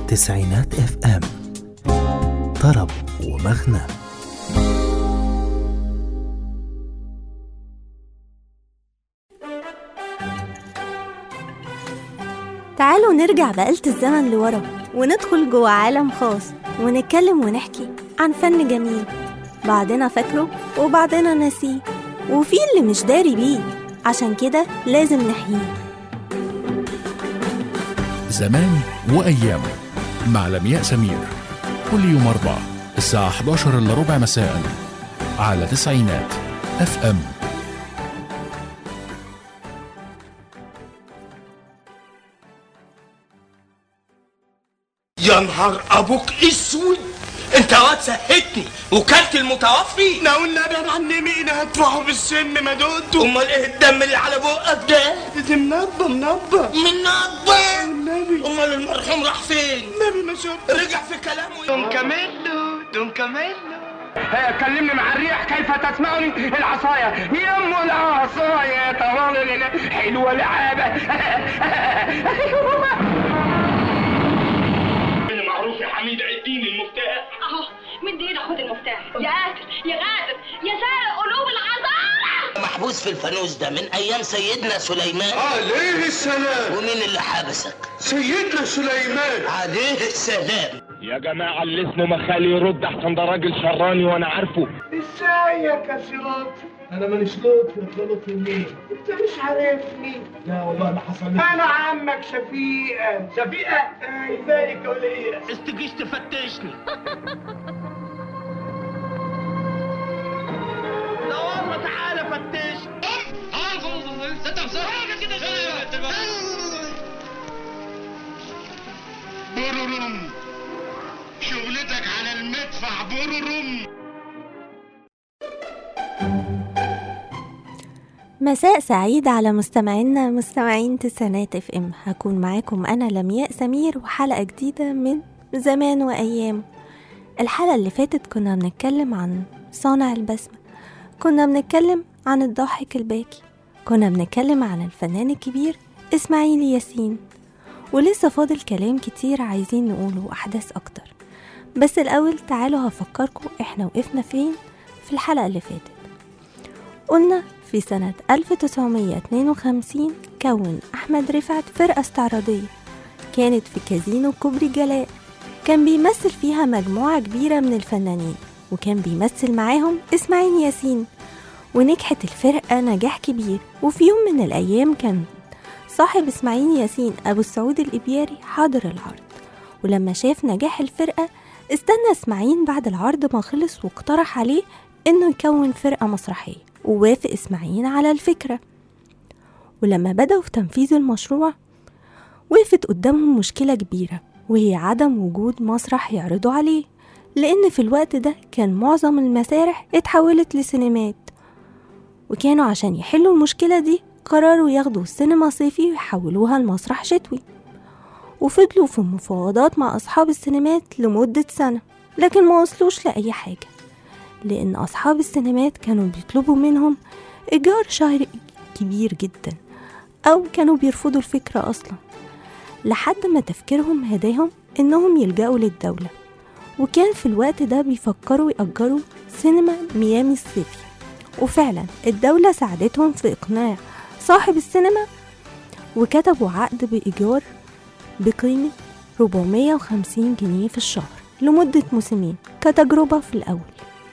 تسعينات اف ام طرب ومغنى تعالوا نرجع بآلة الزمن لورا وندخل جوه عالم خاص ونتكلم ونحكي عن فن جميل بعضنا فاكره وبعضنا ناسيه وفي اللي مش داري بيه عشان كده لازم نحييه زمان وأيامه مع لمياء سمير كل يوم أربع الساعة 11 إلا ربع مساء على تسعينات اف ام يا نهار ابوك اسود انت واد سهتني وكلت المتوفي لو النبي يا معلمي انا هدفعه بالسم ما دقته امال ايه الدم اللي على بقك ده دي منبه منبه من نبه النبي امال المرحوم راح فين النبي ما شفت رجع في كلامه دون كاميلو دون كاميلو كلمني مع الريح كيف تسمعني العصاية يم العصاية طوال حلوة لعابة معروف يا حميد عديني المفتاح اهو من دينا خد المفتاح يا قاتل يا غادر يا سارق قلوب العذارى محبوس في الفانوس ده من ايام سيدنا سليمان عليه السلام ومين اللي حبسك سيدنا سليمان عليه السلام يا جماعة اللي اسمه مخالي يرد احسن ده راجل شراني وانا عارفه ازيك يا سيرات انا مانيش لطفي غلط منين انت مش عارفني لا والله ما حصل لي انا عمك شفيقة شفيقة اي ذلك ولا ايه استجيش تفتشني لا والله تعالى فتشني بررم شغلتك على المدفع بررم مساء سعيد على مستمعينا مستمعين تسعينات اف ام هكون معاكم انا لمياء سمير وحلقه جديده من زمان وايام الحلقه اللي فاتت كنا بنتكلم عن صانع البسمه كنا بنتكلم عن الضاحك الباكي كنا بنتكلم عن الفنان الكبير اسماعيل ياسين ولسه فاضل كلام كتير عايزين نقوله واحداث اكتر بس الاول تعالوا هفكركم احنا وقفنا فين في الحلقه اللي فاتت قلنا في سنة 1952 كون أحمد رفعت فرقة استعراضية كانت في كازينو كوبري جلاء كان بيمثل فيها مجموعة كبيرة من الفنانين وكان بيمثل معاهم إسماعيل ياسين ونجحت الفرقة نجاح كبير وفي يوم من الأيام كان صاحب إسماعيل ياسين أبو السعود الإبياري حاضر العرض ولما شاف نجاح الفرقة استنى إسماعيل بعد العرض ما خلص واقترح عليه إنه يكون فرقة مسرحية ووافق إسماعيل على الفكرة ولما بدأوا في تنفيذ المشروع وقفت قدامهم مشكلة كبيرة وهي عدم وجود مسرح يعرضوا عليه لأن في الوقت ده كان معظم المسارح اتحولت لسينمات وكانوا عشان يحلوا المشكلة دي قرروا ياخدوا السينما صيفي ويحولوها لمسرح شتوي وفضلوا في مفاوضات مع أصحاب السينمات لمدة سنة لكن ما وصلوش لأي حاجة لأن أصحاب السينمات كانوا بيطلبوا منهم إيجار شهري كبير جدا أو كانوا بيرفضوا الفكرة أصلا لحد ما تفكيرهم هداهم إنهم يلجأوا للدولة وكان في الوقت ده بيفكروا يأجروا سينما ميامي الصيفي وفعلا الدولة ساعدتهم في إقناع صاحب السينما وكتبوا عقد بإيجار بقيمة 450 جنيه في الشهر لمدة موسمين كتجربة في الأول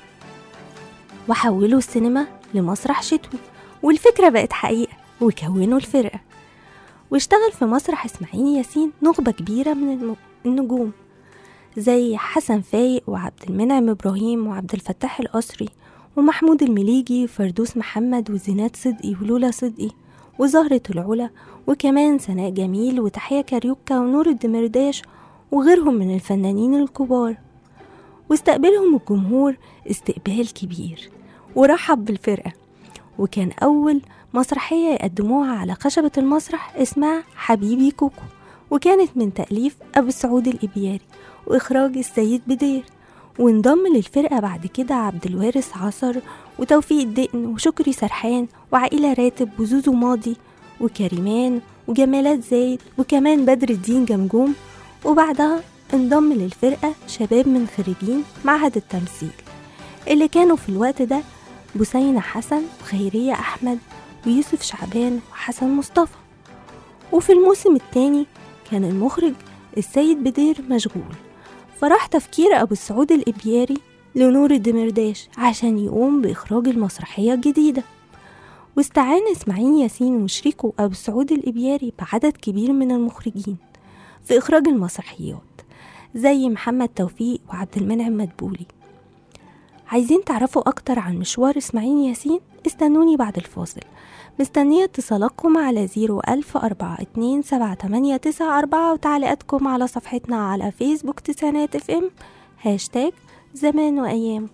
وحولوا السينما لمسرح شتوي والفكرة بقت حقيقة وكونوا الفرقة واشتغل في مسرح إسماعيل ياسين نخبة كبيرة من الم- النجوم زي حسن فايق وعبد المنعم إبراهيم وعبد الفتاح القصري ومحمود المليجي وفردوس محمد وزينات صدقي ولولا صدقي وزهرة العلا وكمان سناء جميل وتحية كاريوكا ونور الدمرداش وغيرهم من الفنانين الكبار واستقبلهم الجمهور استقبال كبير ورحب بالفرقة وكان أول مسرحية يقدموها على خشبة المسرح اسمها حبيبي كوكو وكانت من تأليف أبو السعود الإبياري وإخراج السيد بدير وانضم للفرقة بعد كده عبد الوارث عصر وتوفيق الدقن وشكري سرحان وعائلة راتب وزوزو ماضي وكريمان وجمالات زايد وكمان بدر الدين جمجوم وبعدها انضم للفرقة شباب من خريجين معهد التمثيل اللي كانوا في الوقت ده بثينة حسن وخيرية أحمد ويوسف شعبان وحسن مصطفى وفي الموسم الثاني كان المخرج السيد بدير مشغول فراح تفكير أبو السعود الإبياري لنور الدمرداش عشان يقوم بإخراج المسرحية الجديدة واستعان إسماعيل ياسين وشريكه أبو السعود الإبياري بعدد كبير من المخرجين في إخراج المسرحيات زي محمد توفيق وعبد المنعم مدبولي عايزين تعرفوا أكتر عن مشوار إسماعيل ياسين؟ استنوني بعد الفاصل مستنية اتصالاتكم على زيرو ألف أربعة اتنين سبعة تمانية تسعة أربعة وتعليقاتكم على صفحتنا على فيسبوك تسعينات اف ام هاشتاج زمان وأيام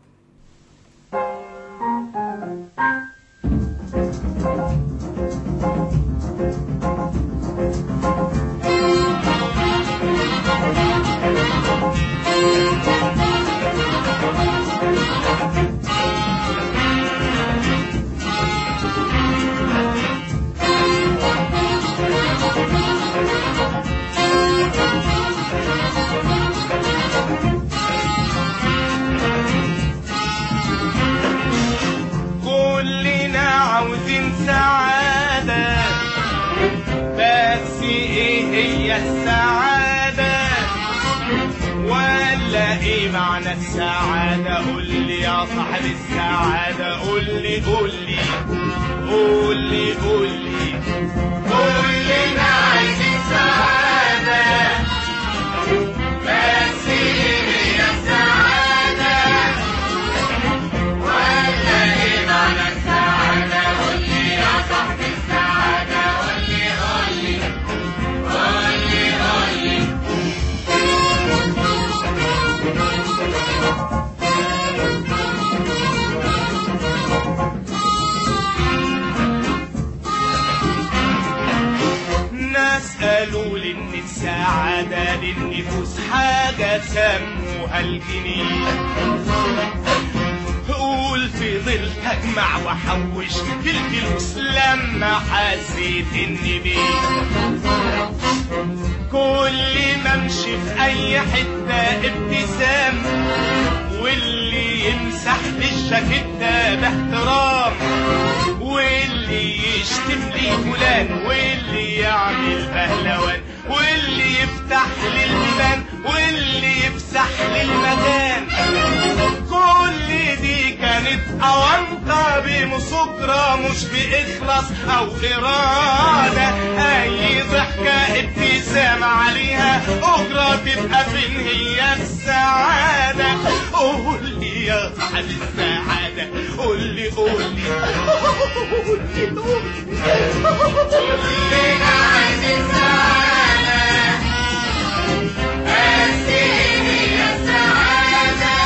كلنا عاوزين سعادة بس ايه هي السعادة ولا ايه معنى السعادة قول لي يا صاحب السعادة قول لي قول لي قول لي قول لي كلنا عايزين سعادة بس ايه هي السعادة ولا ايه معنى السعادة قول لي يا صاحب السعادة قول لي قول لي قول لي قول لي ناس قالوا لي ان السعادة للنفوس حاجة سموها الجنيه قلت فضلت اجمع واحوش في الفلوس لما حسيت اني بيه كل ما امشي في اي حتة ابتسام واللي يمسح لي الجاكيتة باحترام واللي يشتم لي فلان واللي يعمل بهلوان واللي يفتح لي البيبان واللي يفسح لي المكان كل دي كانت أونطة بمسكرة مش بإخلاص أو إرادة أي ضحكة ابتسامة عليها أجرة تبقى فين هي السعادة قول لي يا صاحب السعادة قول لي قول لي قول لي قول لي كلنا عايزين سعادة بس إيه هي السعادة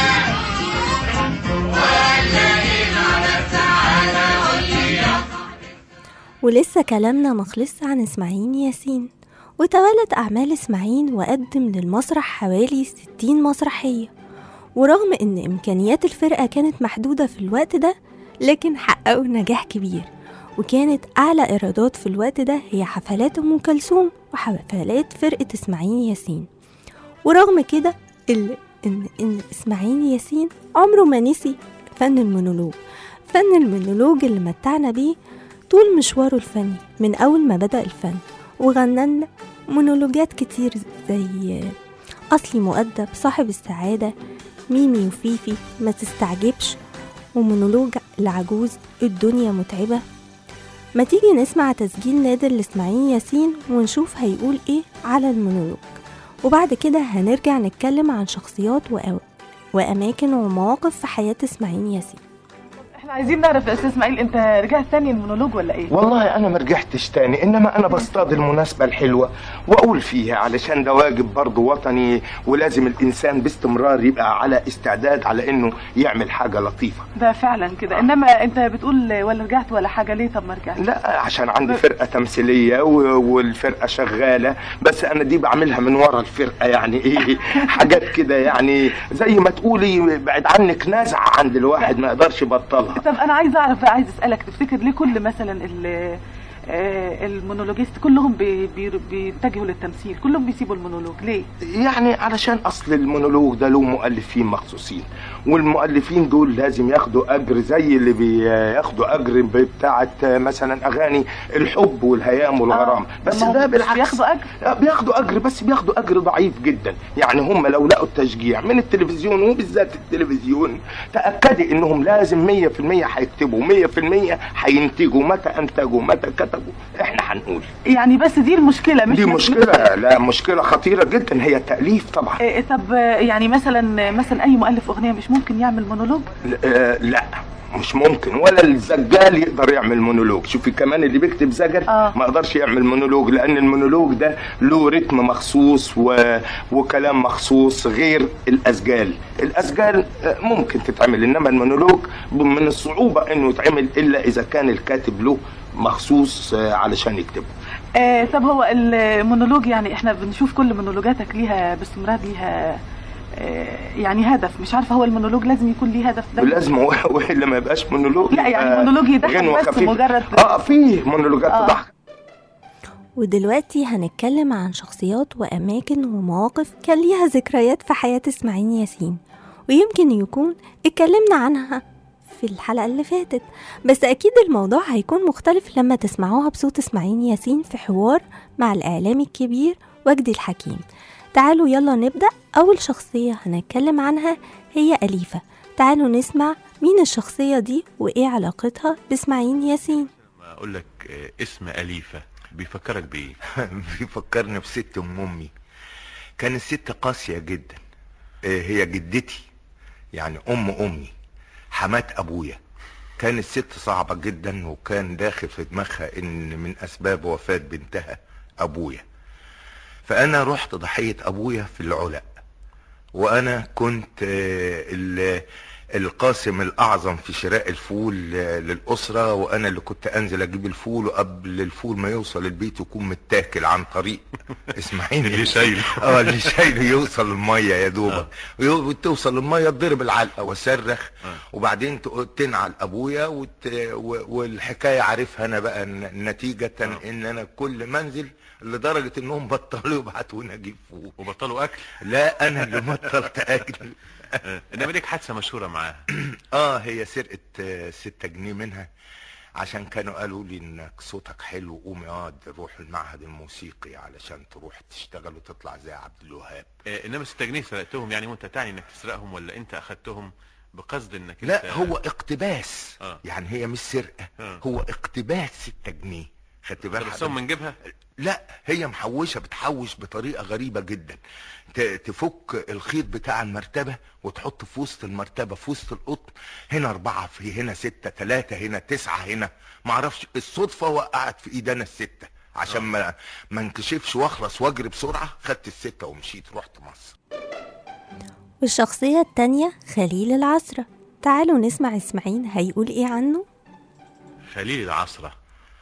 ولا إيه معنى السعادة قول لي يا ولسه كلامنا مخلص عن إسماعيل ياسين وتوالت أعمال إسماعيل وقدم للمسرح حوالي 60 مسرحية ورغم إن إمكانيات الفرقة كانت محدودة في الوقت ده لكن حققوا نجاح كبير وكانت أعلى إيرادات في الوقت ده هي حفلات أم كلثوم وحفلات فرقة إسماعيل ياسين ورغم كده ال- إن, إن إسماعيل ياسين عمره ما نسي فن المونولوج فن المونولوج اللي متعنا بيه طول مشواره الفني من أول ما بدأ الفن وغنى لنا مونولوجات كتير زي أصلي مؤدب صاحب السعادة ميمي وفيفي ما تستعجبش ومونولوج العجوز الدنيا متعبة ما تيجي نسمع تسجيل نادر لإسماعيل ياسين ونشوف هيقول إيه على المونولوج وبعد كده هنرجع نتكلم عن شخصيات وأو... وأماكن ومواقف في حياة إسماعيل ياسين احنا عايزين نعرف يا استاذ اسماعيل انت رجعت تاني المونولوج ولا ايه؟ والله انا ما رجعتش تاني انما انا بصطاد المناسبه الحلوه واقول فيها علشان ده واجب برضه وطني ولازم الانسان باستمرار يبقى على استعداد على انه يعمل حاجه لطيفه ده فعلا كده انما انت بتقول ولا رجعت ولا حاجه ليه طب ما رجعت؟ لا عشان عندي فرقه تمثيليه و- والفرقه شغاله بس انا دي بعملها من ورا الفرقه يعني ايه حاجات كده يعني زي ما تقولي بعد عنك نزعه عند الواحد ما يقدرش يبطلها طب انا عايز اعرف عايز اسالك تفتكر ليه كل مثلا ال- آه، المونولوجيست كلهم بي بي بيتجهوا للتمثيل كلهم بيسيبوا المونولوج ليه يعني علشان اصل المونولوج ده له مؤلفين مخصوصين والمؤلفين دول لازم ياخدوا اجر زي اللي بياخدوا اجر بتاعه مثلا اغاني الحب والهيام والغرام آه، بس ما هو ده مش بالعكس بياخدوا أجر؟ آه، بياخدوا اجر بس بياخدوا اجر ضعيف جدا يعني هم لو لقوا التشجيع من التلفزيون وبالذات التلفزيون تاكدي انهم لازم 100% هيكتبوا 100% هينتجوا متى انتجوا متى كتبوا احنا هنقول يعني بس دي المشكله مش دي مشكله لا مشكله خطيره جدا هي التاليف طبعا آه، طب آه، يعني مثلا مثلا اي مؤلف اغنيه مش ممكن يعمل مونولوج آه، لا مش ممكن ولا الزجال يقدر يعمل مونولوج شوفي كمان اللي بيكتب زجل آه. ما يقدرش يعمل مونولوج لان المونولوج ده له رتم مخصوص و... وكلام مخصوص غير الاسجال الاسجال آه، ممكن تتعمل انما المونولوج من الصعوبه انه يتعمل الا اذا كان الكاتب له مخصوص آه، علشان يكتبه آه طب هو المونولوج يعني احنا بنشوف كل مونولوجاتك ليها باستمرار ليها آه يعني هدف مش عارفه هو المونولوج لازم يكون ليه هدف ده ولازم والا ما يبقاش مونولوج لا، يعني يبقى مونولوج يضحك غنوة بس خفيفة. مجرد- اه في مونولوجات آه. تضحك ودلوقتي هنتكلم عن شخصيات وأماكن ومواقف كان ليها ذكريات في حياة إسماعيل ياسين ويمكن يكون اتكلمنا عنها في الحلقة اللي فاتت بس أكيد الموضوع هيكون مختلف لما تسمعوها بصوت إسماعيل ياسين في حوار مع الإعلامي الكبير وجدي الحكيم تعالوا يلا نبدأ أول شخصية هنتكلم عنها هي أليفة تعالوا نسمع مين الشخصية دي وإيه علاقتها بإسماعيل ياسين ما اقول لك آه، اسم اليفه بيفكرك بايه بيفكرني بست ام امي كانت ست قاسية جدا آه، هي جدتي يعني ام امي حمات ابويا كانت ست صعبة جدا وكان داخل في دماغها ان من اسباب وفاة بنتها ابويا فانا رحت ضحية ابويا في العلا وانا كنت آه، ال- القاسم الاعظم في شراء الفول آه، للاسره وانا اللي كنت انزل اجيب الفول وقبل الفول ما يوصل البيت يكون متاكل عن طريق اسماعيل اللي شايله. اه اللي شايله يوصل الميه يا دوبك وتوصل الميه تضرب العلقه واصرخ وبعدين تق- تنعل ابويا وت... و... والحكايه عارفها انا بقى ن- نتيجه ان انا كل منزل لدرجه انهم بطلوا يبعتوني اجيب فول وبطلوا اكل لا انا اللي بطلت اكل آه، انما ليك حادثه مشهوره معاها اه هي سرقت آه، ستة جنيه منها عشان كانوا قالوا لي انك صوتك حلو قوم اقعد روح المعهد الموسيقي علشان تروح تشتغل وتطلع زي عبد الوهاب آه، انما 6 جنيه سرقتهم يعني وانت تعني انك تسرقهم ولا انت اخدتهم بقصد انك لا انت هو اقتباس آه. يعني هي مش سرقة آه. هو اقتباس ستة جنيه خدت بالك بس من جيبها لا هي محوشة بتحوش بطريقة غريبة جدا ت- تفك الخيط بتاع المرتبة وتحط في وسط المرتبة في وسط القطن هنا أربعة في هنا ستة تلاتة هنا تسعة هنا معرفش الصدفة وقعت في إيد أنا الستة عشان ما ما انكشفش واخلص واجري بسرعة خدت الستة ومشيت رحت مصر والشخصية التانية خليل العصرة تعالوا نسمع إسماعيل هيقول إيه عنه خليل العصره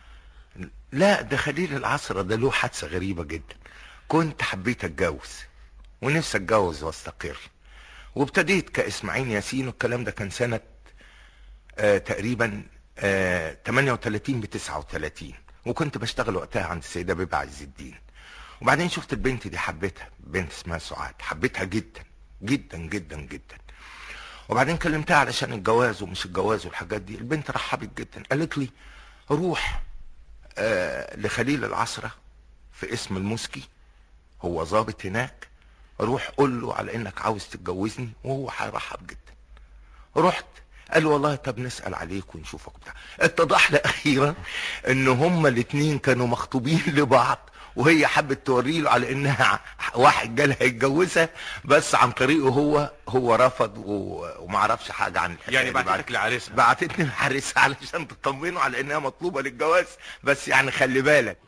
لا ده خليل العصر ده له حادثة غريبة جدا كنت حبيت اتجوز ونفسي اتجوز واستقر وابتديت كاسماعيل ياسين والكلام ده كان سنة آه تقريبا آه 38 ب 39 وكنت بشتغل وقتها عند السيدة بيبة عز الدين وبعدين شفت البنت دي حبيتها بنت اسمها سعاد حبيتها جدا جدا جدا جدا وبعدين كلمتها علشان الجواز ومش الجواز والحاجات دي البنت رحبت جدا قالت لي روح آه لخليل العصرة في اسم المسكي هو ظابط هناك روح قول له على انك عاوز تتجوزني وهو هيرحب جدا رحت قال له والله طب نسأل عليك ونشوفك بتاع اتضح لي اخيرا ان هما الاتنين كانوا مخطوبين لبعض وهي حبت توري له على انها واحد جالها يتجوزها بس عن طريقه هو هو رفض و- وما عرفش حاجه عن الحكايه يعني دي بعد- بعتتك لعريسها بعتتني لحارسها علشان تطمنه على انها مطلوبه للجواز بس يعني خلي بالك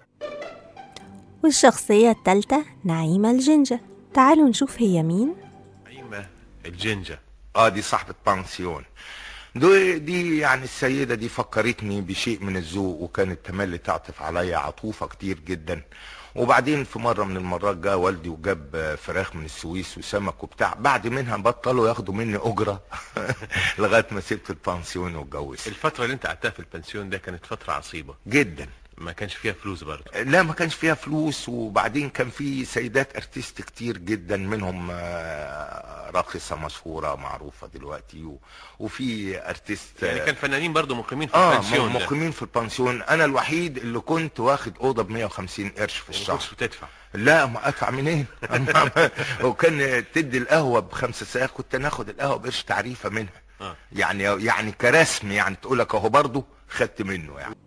والشخصية التالتة نعيمة الجنجة تعالوا نشوف هي مين نعيمه الجنجه اه دي صاحبة بانسيون دي, دي يعني السيدة دي فكرتني بشيء من الذوق وكانت تملي تعطف عليا عطوفة كتير جدا وبعدين في مرة من المرات جاء والدي وجاب فراخ من السويس وسمك وبتاع بعد منها بطلوا ياخدوا مني أجرة لغاية ما سبت البانسيون واتجوزت الفتره اللي انت قعدتها في البنسيون ده كانت فتره عصيبه جدا ما كانش فيها فلوس برضه لا ما كانش فيها فلوس وبعدين كان في سيدات ارتست كتير جدا منهم آه، راقصة مشهورة معروفة دلوقتي و- وفي ارتست يعني كان فنانين برضه مقيمين في اه البنسيون ده. مقيمين في البنسيون انا الوحيد اللي كنت واخد اوضه ب 150 قرش في وما الشهر كنتش بتدفع لا ما ادفع منين وكان تدي القهوه بخمسة ساعات كنت ناخد القهوه بقرش تعريفه منها آه. يعني يعني كرسم يعني تقول لك اهو برضه خدت منه يعني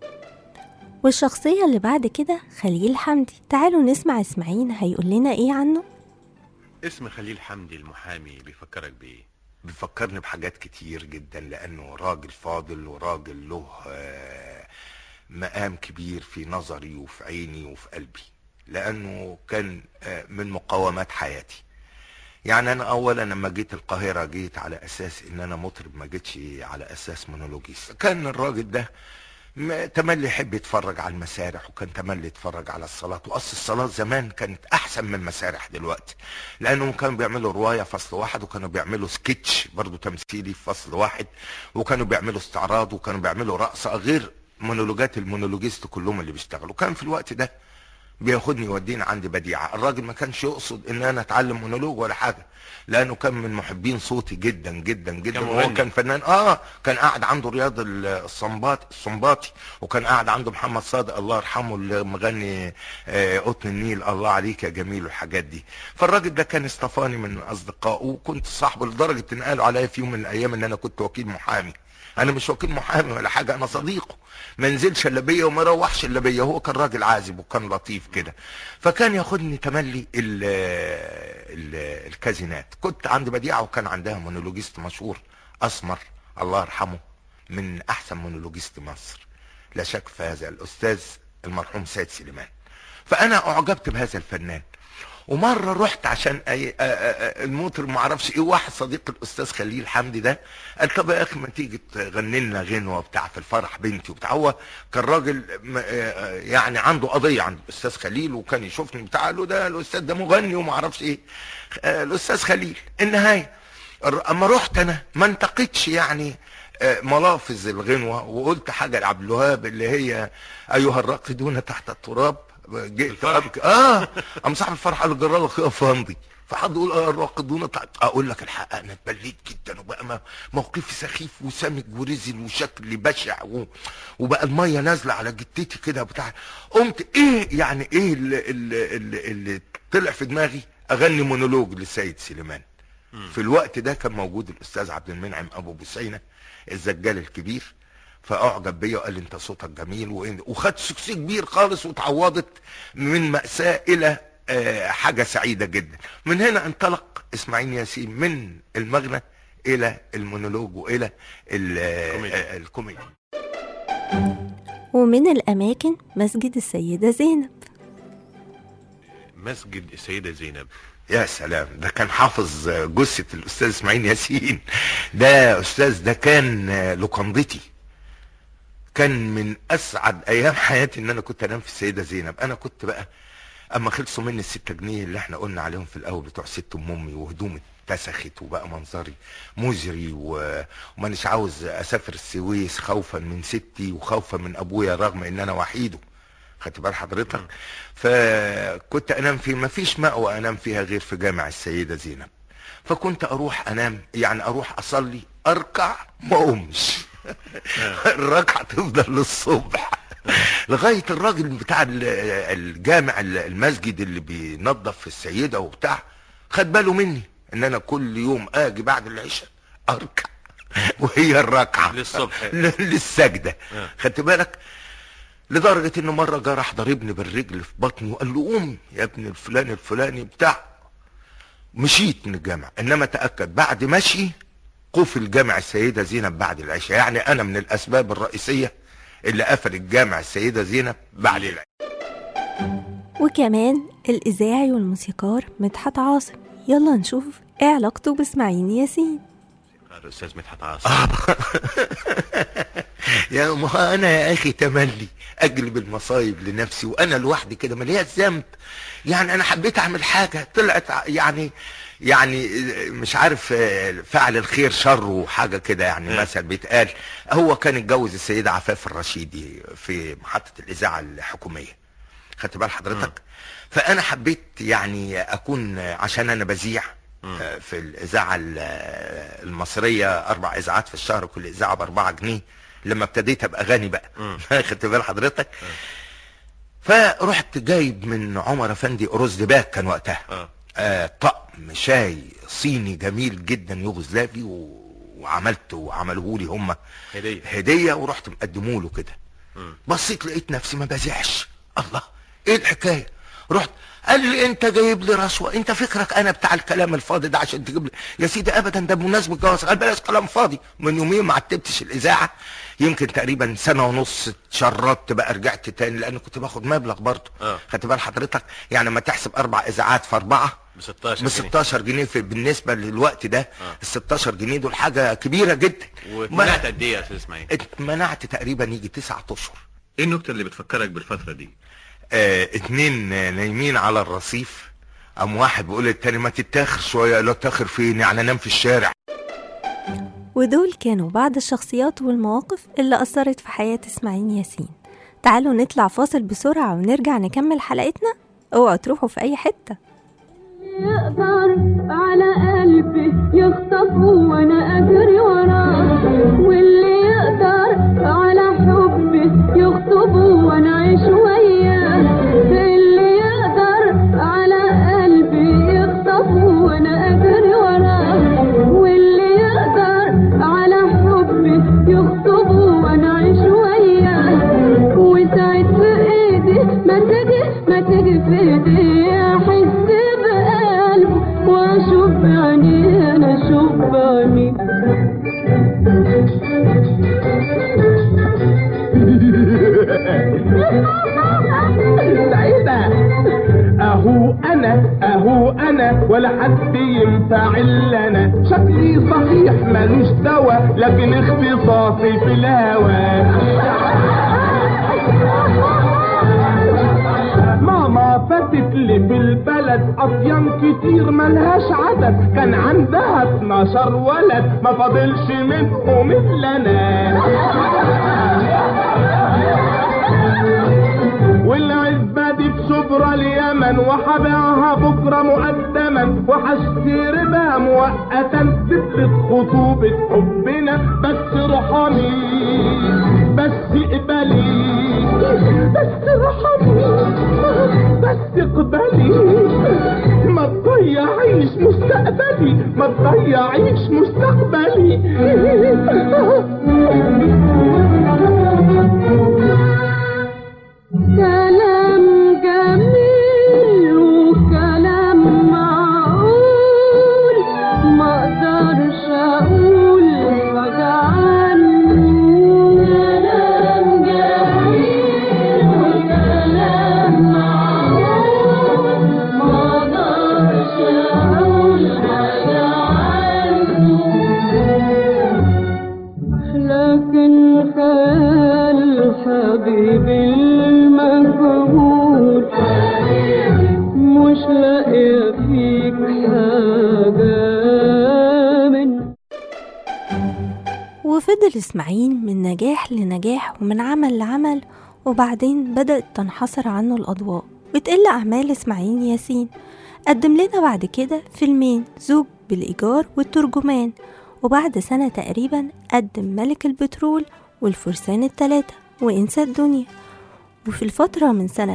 والشخصية اللي بعد كده خليل حمدي تعالوا نسمع اسماعيل هيقول لنا ايه عنه اسم خليل حمدي المحامي بيفكرك بايه بيفكرني بحاجات كتير جدا لانه راجل فاضل وراجل له آه، مقام كبير في نظري وفي عيني وفي قلبي لانه كان آه، من مقومات حياتي يعني انا اولا لما جيت القاهره جيت على اساس ان انا مطرب ما جيتش على اساس مونولوجيست كان الراجل ده م- تملي يحب يتفرج على المسارح وكان تملي يتفرج على الصلاة واصل الصلاة زمان كانت احسن من المسارح دلوقتي لانهم كانوا بيعملوا رواية فصل واحد وكانوا بيعملوا سكتش برضو تمثيلي في فصل واحد وكانوا بيعملوا استعراض وكانوا بيعملوا رقصة غير مونولوجات المونولوجيست كلهم اللي بيشتغلوا كان في الوقت ده بياخدني يوديني عند بديعة الراجل ما كانش يقصد ان انا اتعلم مونولوج ولا حاجة لانه كان من محبين صوتي جدا جدا جدا كان وهو مغني. كان فنان اه كان قاعد عنده رياض ال- الصنباط الصنباطي وكان قاعد عنده محمد صادق الله يرحمه اللي مغني آه، قطن النيل الله عليك يا جميل والحاجات دي فالراجل ده كان اصطفاني من اصدقائه وكنت صاحبه لدرجة ان قالوا عليا في يوم من الايام ان انا كنت وكيل محامي انا مش وكيل محامي ولا حاجه انا صديقه ما نزلش الا بيا وما روحش الا بيا هو كان راجل عازب وكان لطيف كده فكان ياخدني تملي ال ال الكازينات كنت عند بديعه وكان عندها مونولوجيست مشهور اسمر الله يرحمه من احسن مونولوجيست مصر لا شك في هذا الاستاذ المرحوم سيد سليمان فانا اعجبت بهذا الفنان ومره رحت عشان أي... آ- آ- آ- المطرب ما اعرفش ايه واحد صديق الاستاذ خليل حمدي ده قال طب يا اخي ما تيجي تغني لنا غنوه بتاع في الفرح بنتي وبتاع هو كان راجل م- آ- آ- يعني عنده قضيه عند الاستاذ خليل وكان يشوفني بتاع قال له ده الاستاذ ده مغني وما اعرفش ايه آ، الاستاذ خليل النهايه الر- اما رحت انا ما انتقدش يعني آه، ملافظ الغنوة وقلت حاجة لعبد الوهاب اللي هي أيها الراقدون تحت التراب جئت أبكي اه قام صاحب الفرح قال جرى لك يا فندي فحد يقول اه الراقدون تحت اقول لك الحق انا اتبليت جدا وبقى م- موقفي سخيف وسامج ورزل وشكلي بشع و... وبقى الميه نازله على جتتي كده بتاع قمت ايه يعني ايه اللي, اللي, اللي, اللي طلع في دماغي اغني مونولوج للسيد سليمان في الوقت ده كان موجود الاستاذ عبد المنعم ابو بوسينه الزجال الكبير فاعجب بيا وقال لي انت صوتك جميل وإن- وخدت سكسي كبير خالص وتعوضت من مأساة الى آه، حاجة سعيدة جدا من هنا انطلق اسماعيل ياسين من المغنى الى المونولوج والى ال- آه، الكوميديا ومن الأماكن مسجد السيدة زينب مسجد السيدة زينب يا سلام ده كان حافظ جثة الأستاذ إسماعيل ياسين ده أستاذ ده كان لقندتي كان من أسعد أيام حياتي إن أنا كنت أنام في السيدة زينب أنا كنت بقى أما خلصوا مني الستة جنيه اللي إحنا قلنا عليهم في الأول بتوع ست أم أمي وهدومي اتسخت وبقى منظري مزري و- ومانيش عاوز أسافر السويس خوفا من ستي وخوفا من أبويا رغم إن أنا وحيده خدت بال حضرتك فكنت انام في ما فيش مأوى انام فيها غير في جامع السيدة زينب فكنت اروح انام يعني اروح اصلي اركع ما اقومش الركعة تفضل للصبح لغاية الراجل بتاع ال- الجامع المسجد اللي بينظف في السيدة وبتاع خد باله مني ان انا كل يوم اجي بعد العشاء اركع وهي الركعة للصبح. للسجدة آه. خدت بالك لدرجة ان مرة جه راح ضربني بالرجل في بطني وقال له قوم يا ابن الفلان الفلاني بتاع مشيت من الجامع انما تأكد بعد مشي قفل جامع السيدة زينب بعد العشاء يعني انا من الاسباب الرئيسية اللي قفل الجامع السيدة زينب بعد العشاء وكمان الإذاعي والموسيقار مدحت عاصم يلا نشوف ايه علاقته بإسماعيل ياسين الأستاذ مدحت عاصم يا ما انا يا اخي تملي اجلب المصايب لنفسي وانا لوحدي كده ملياش ذنب يعني انا حبيت اعمل حاجه طلعت ع- يعني يعني مش عارف آه، فعل الخير شر وحاجه كده يعني مثل بيتقال هو كان اتجوز السيده عفاف الرشيدي في محطه الاذاعه الحكوميه خدت بال حضرتك فانا حبيت يعني اكون عشان انا بذيع آه، في الاذاعه ال- آه، المصريه اربع اذاعات في الشهر كل اذاعه باربعة جنيه لما ابتديت ابقى غني بقى خدت بال حضرتك فرحت جايب من عمر افندي ارز دباك كان وقتها آه طقم شاي صيني جميل جدا يوغوسلافي و... وعملته وعملوه لي هم هدية. هديه ورحت مقدمه له كده بصيت لقيت نفسي ما بزعش الله ايه الحكايه رحت قال لي انت جايب لي رشوه انت فكرك انا بتاع الكلام الفاضي ده عشان تجيب لي يا سيدي ابدا ده بمناسبه الجواز قال بلاش كلام فاضي من يومين ما عتبتش الاذاعه يمكن تقريبا سنه ونص اتشردت بقى رجعت تاني لان كنت باخد مبلغ برضه اه. خدت بال حضرتك يعني لما تحسب اربع اذاعات في اربعه ب 16 ب 16 جنيه في بالنسبه للوقت ده ال 16 جنيه دول حاجه كبيره جدا واتمنعت قد ايه يا استاذ اسماعيل؟ اتمنعت تقريبا يجي تسعة اشهر ايه النكته اللي بتفكرك بالفتره دي؟ آه اتنين آه، نايمين على الرصيف قام واحد بيقول للتاني ما تتاخر شويه قال له اتاخر فين يعني انام في الشارع ودول كانوا بعض الشخصيات والمواقف اللي أثرت في حياة إسماعيل ياسين تعالوا نطلع فاصل بسرعة ونرجع نكمل حلقتنا اوعوا تروحوا في أي حتة يقدر على قلبي يخطفه وانا اجري وراه واللي يقدر على حبي يخطبه وانا اعيش وياه اللي يقدر على قلبي يخطفه وانا اجري وراه واللي يقدر على حبي يخطبه وانا اعيش وياه وساعد في ايدي ما تجي ما تجي في ايدي احس بقلبه واشوف بعيني انا اشوف بعيني سعيدة اهو انا اهو انا ولا حد ينفع الا انا شكلي صحيح ملوش دوا لكن اختصاصي في الهوى ماما فاتت لي في البلد اطيان كتير ملهاش عدد كان عندها 12 ولد ما فاضلش منهم الا انا والعزبة دي في شبرا اليمن وحبيعها بكرة مقدما وحشتري بها مؤقتا تثبت خطوبة حبنا بس رحمي بس اقبلي بس رحمي بس اقبلي ما تضيعيش مستقبلي ما تضيعيش مستقبلي كلام جميل وكلام معقول ما اقدرش اقول حاجة عنه كلام جميل وكلام معقول ما اقدرش اقول حاجة عنه لكن خيال حبيبي المجهول مش لاقية فيك حاجة من وفضل إسماعيل من نجاح لنجاح ومن عمل لعمل وبعدين بدأت تنحصر عنه الأضواء وتقل أعمال إسماعيل ياسين قدم لنا بعد كده فيلمين زوج بالإيجار والترجمان وبعد سنة تقريبا قدم ملك البترول والفرسان التلاتة وإنسى الدنيا وفي الفترة من سنة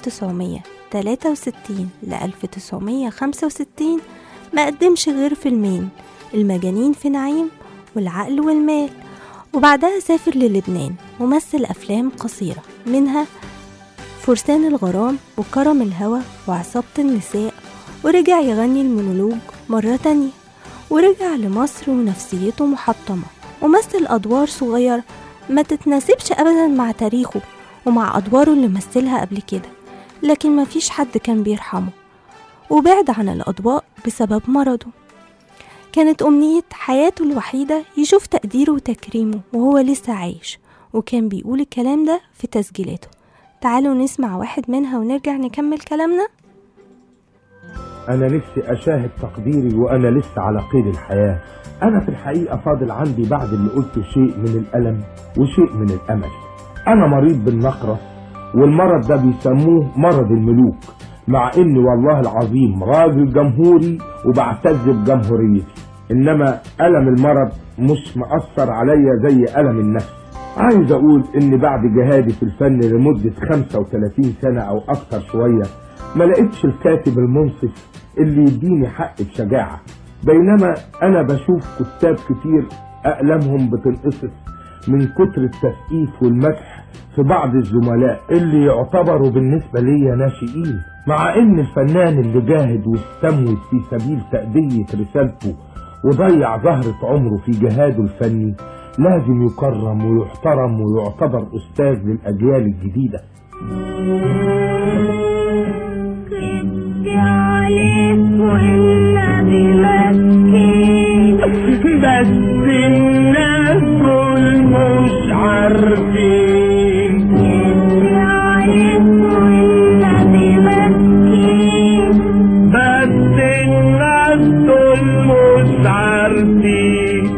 1963 ل 1965 ما قدمش غير فيلمين المجانين في نعيم والعقل والمال وبعدها سافر للبنان ومثل أفلام قصيرة منها فرسان الغرام وكرم الهوى وعصابة النساء ورجع يغني المونولوج مرة تانية ورجع لمصر ونفسيته محطمة ومثل أدوار صغيرة ما تتناسبش أبدا مع تاريخه ومع أدواره اللي مثلها قبل كده لكن مفيش حد كان بيرحمه وبعد عن الأضواء بسبب مرضه كانت أمنية حياته الوحيدة يشوف تقديره وتكريمه وهو لسه عايش وكان بيقول الكلام ده في تسجيلاته تعالوا نسمع واحد منها ونرجع نكمل كلامنا انا نفسي اشاهد تقديري وانا لسه على قيد الحياة انا في الحقيقة فاضل عندي بعد اللي قلته شيء من الالم وشيء من الامل انا مريض بالنقرس والمرض ده بيسموه مرض الملوك مع اني والله العظيم راجل جمهوري وبعتز بجمهوريتي انما الم المرض مش مأثر عليا زي الم النفس عايز اقول ان بعد جهادي في الفن لمدة 35 سنة او اكتر شوية ما لقيتش الكاتب المنصف اللي يديني حق بشجاعة بينما انا بشوف كتاب كتير اقلامهم بتنقصف من كتر التسقيف والمدح في بعض الزملاء اللي يعتبروا بالنسبة ليا ناشئين مع ان الفنان اللي جاهد واستموت في سبيل تأدية رسالته وضيع زهرة عمره في جهاده الفني لازم يكرم ويحترم ويعتبر أستاذ للأجيال الجديدة بس الناس دول مش عارفين بس الناس دول مش عارفين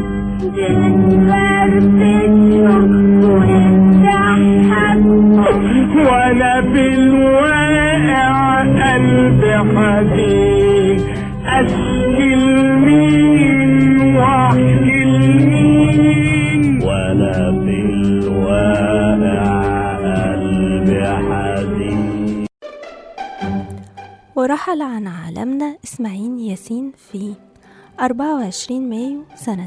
وانا في الواقع قلبي حزين اشكي لمين واحكي لمين وانا في الواقع قلبي حزين ورحل عن عالمنا إسماعيل ياسين في 24 مايو سنة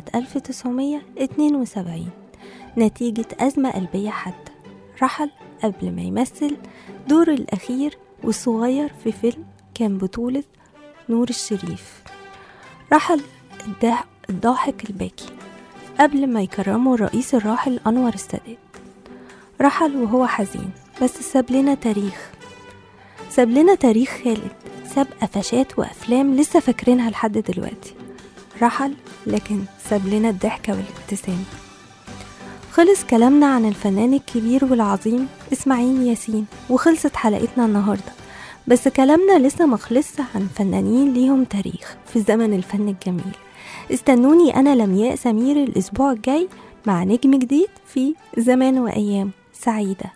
1972 نتيجة أزمة قلبية حادة رحل قبل ما يمثل دور الأخير والصغير في فيلم كان بطولة نور الشريف رحل الضاح- الضاحك الباكي قبل ما يكرمه الرئيس الراحل أنور السادات رحل وهو حزين بس ساب لنا تاريخ ساب لنا تاريخ خالد ساب قفشات وأفلام لسه فاكرينها لحد دلوقتي رحل لكن ساب لنا الضحكة والابتسامة خلص كلامنا عن الفنان الكبير والعظيم إسماعيل ياسين وخلصت حلقتنا النهاردة بس كلامنا لسه مخلص عن فنانين ليهم تاريخ في زمن الفن الجميل استنوني أنا لمياء سمير الأسبوع الجاي مع نجم جديد في زمان وأيام سعيدة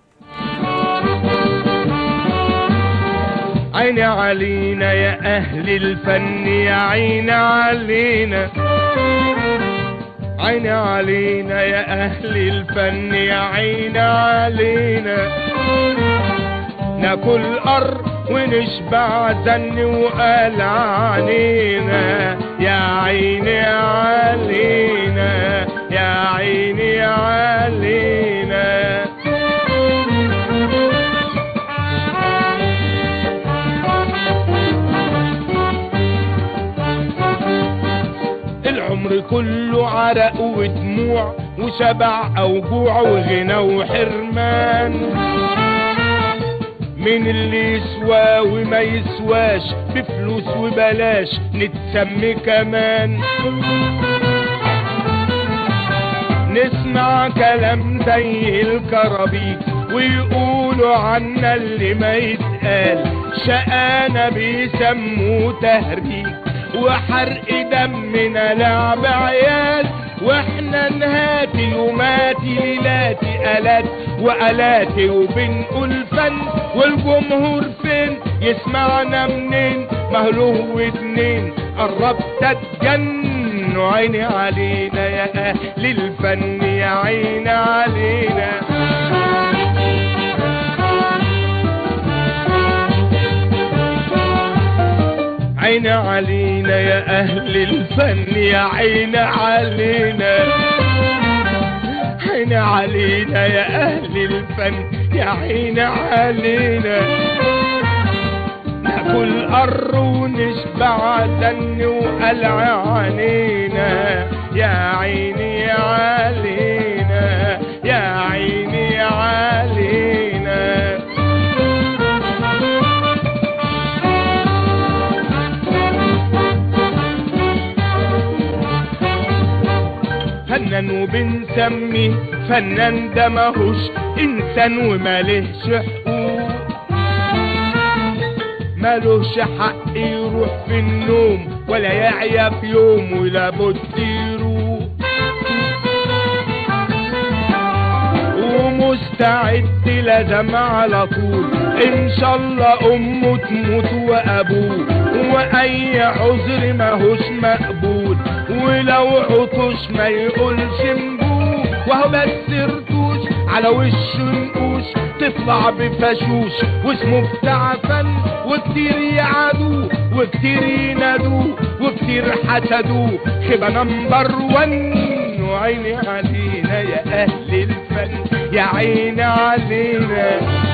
عيني علينا يا أهل الفن يا عيني علينا عيني علينا يا أهل الفن يا عيني علينا ناكل أر ونشبع زن وقال عنينا يا عيني علينا يا عيني علينا العمر كله عرق ودموع وشبع او جوع وغنى وحرمان من اللي يسوى وما يسواش بفلوس وبلاش نتسمي كمان نسمع كلام زي الكرابيك ويقولوا عنا اللي ما يتقال شقانا بيسموه تهريج وحرق دمنا لعب عيال واحنا نهاتي يوماتي ليلاتي الات والاتي وبنقول فن والجمهور فين يسمعنا منين مهلوه واتنين قربت اتجن عيني علينا يا اهل الفن يا عيني علينا عيني علينا يا اهل الفن يا عيني علينا عيني علينا يا اهل الفن يا عيني علينا ناكل قر ونشبع دن وقلع عنينا يا عيني علينا يا عيني علينا فنان وبنسميه فنان ده ماهوش انسان ومالهش حقوق مالوش حق يروح في النوم ولا يعيا في يوم ولا بد يروح ومستعد لدم على طول ان شاء الله امه تموت وابوه واي عذر ماهوش مقبول ولو عطش ما يقولش نبوه وهو بس رتوش على وشه نقوش تطلع بفشوش واسمه بتاع فن وكتير يعادوه وكتير ينادوه وكتير حسدوه خيبة نمبر ون وعيني علينا يا اهل الفن يا عيني علينا